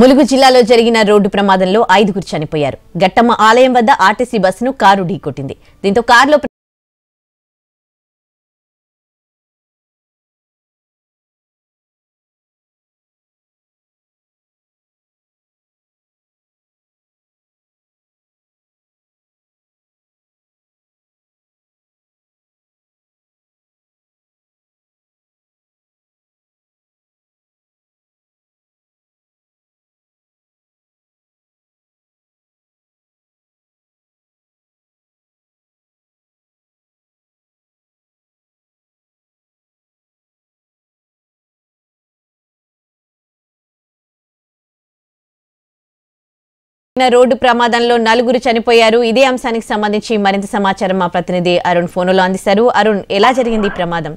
ములుగు జిల్లాలో జరిగిన రోడ్డు ప్రమాదంలో ఐదుగురు చనిపోయారు గట్టమ్మ ఆలయం వద్ద ఆర్టీసీ బస్సును కారు ఢీకొట్టింది దీంతో కారులో జరిగిన రోడ్డు ప్రమాదంలో నలుగురు చనిపోయారు ఇదే అంశానికి సంబంధించి మరింత సమాచారం మా ప్రతినిధి అరుణ్ ఫోన్లో అందిస్తారు అరుణ్ ఎలా జరిగింది ఈ ప్రమాదం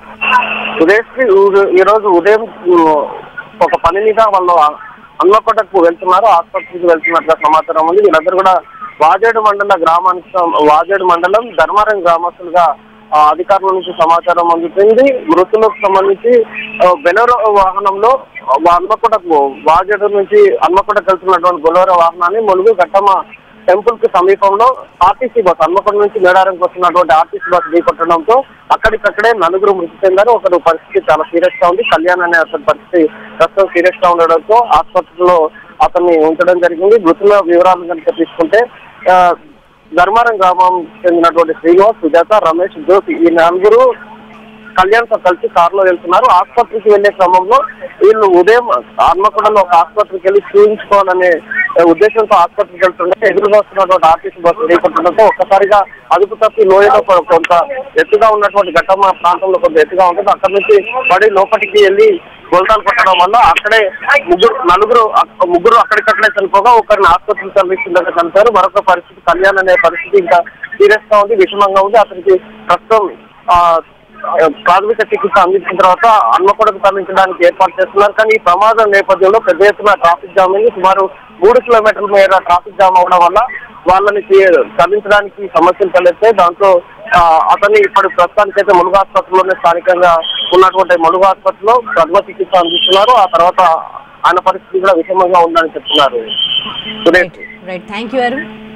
సురేష్ ఈ రోజు ఉదయం ఉ, ఒక పని మీద వాళ్ళు అన్నకొండకు వెళ్తున్నారు ఆసుపత్రికి వెళ్తున్నట్టుగా సమాచారం ఉంది వీళ్ళందరూ కూడా వాజేడు మండల గ్రామానికి సం- వాజేడు మండలం ధర్మారం గ్రామస్తులుగా ఆ, అధికారుల నుంచి సమాచారం అందుతుంది మృతులకు సంబంధించి ఆ, బెలెరో వాహనంలో హన్మకొండకు వాజేడు నుంచి హన్మకొండకు వెళ్తున్నటువంటి బొలోరో వాహనాన్ని ములుగు ఘట్టమ టెంపుల్ కి సమీపంలో ఆర్టీసీ బస్ హన్మకొండ నుంచి మేడారంకి వస్తున్నటువంటి ఆర్టీసీ బస్ ఢీకొట్టడంతో అక్కడికక్కడే నలుగురు మృతి చెందారు ఒకరు పరిస్థితి చాలా సీరియస్ గా ఉంది కళ్యాణ్ అనే అతని పరిస్థితి ప్రస్తుతం సీరియస్ గా ఉండడంతో ఆసుపత్రిలో అతన్ని ఉంచడం జరిగింది మృతుల వివరాలు కనుక తీసుకుంటే ఆ, ధర్మారం గ్రామం చెందినటువంటి శ్రీనివాస్ సుజాత రమేష్ జ్యోతి ఈ నలుగురు కళ్యాణ్ తో కలిసి కారులో వెళ్తున్నారు ఆసుపత్రికి వెళ్లే క్రమంలో వీళ్ళు ఉదయం హన్మకొండలో ఒక ఆసుపత్రికి వెళ్ళి చూపించుకోవాలనే ఉద్దేశంతో ఆసుపత్రికి వెళ్తుంటే ఎదురుగా వస్తున్నటువంటి ఆర్టీసీ బస్సు ఢీకొట్టడంతో ఒక్కసారిగా అదుపు తప్పి లోయలో కొ- కొంత ఎత్తుగా ఉన్నటువంటి ఘట్టమ ప్రాంతంలో కొంత ఎత్తుగా ఉంటుంది అక్కడి నుంచి పడి లోపలికి వెళ్ళి గోల్తాలు కొట్టడం వల్ల అక్కడే ముగ్గురు నలుగురు అక్- ముగ్గురు అక్కడికక్కడే చనిపోగా ఒకరిని ఆసుపత్రికి తరలిస్తుండగా చనిపోయారు మరొక పరిస్థితి కళ్యాణ్ అనే పరిస్థితి ఇంకా సీరియస్ గా ఉంది విషమంగా ఉంది అతనికి ప్రస్తుతం ఆ, ప్రాథమిక చికిత్స అందించిన తర్వాత హన్మకొండకు తరలించడానికి ఏర్పాటు చేస్తున్నారు కానీ ఈ ప్రమాదం నేపథ్యంలో పెద్ద ఎత్తున ట్రాఫిక్ జామ్ అయింది సుమారు మూడు కిలోమీటర్ల మేర ట్రాఫిక్ జామ్ అవడం వల్ల వాళ్ళని తీ- తరలించడానికి సమస్యలు తలెత్తాయి దాంతో ఆ, అతన్ని ఇప్పుడు ప్రస్తుతానికైతే ములుగు ఆసుపత్రిలోనే స్థానికంగా ఉన్నటువంటి ములుగు ఆసుపత్రిలో ప్రథమ చికిత్స అందిస్తున్నారు ఆ తర్వాత ఆయన పరిస్థితి కూడా విషమంగా ఉందని చెప్తున్నారు Suresh right thank you Arun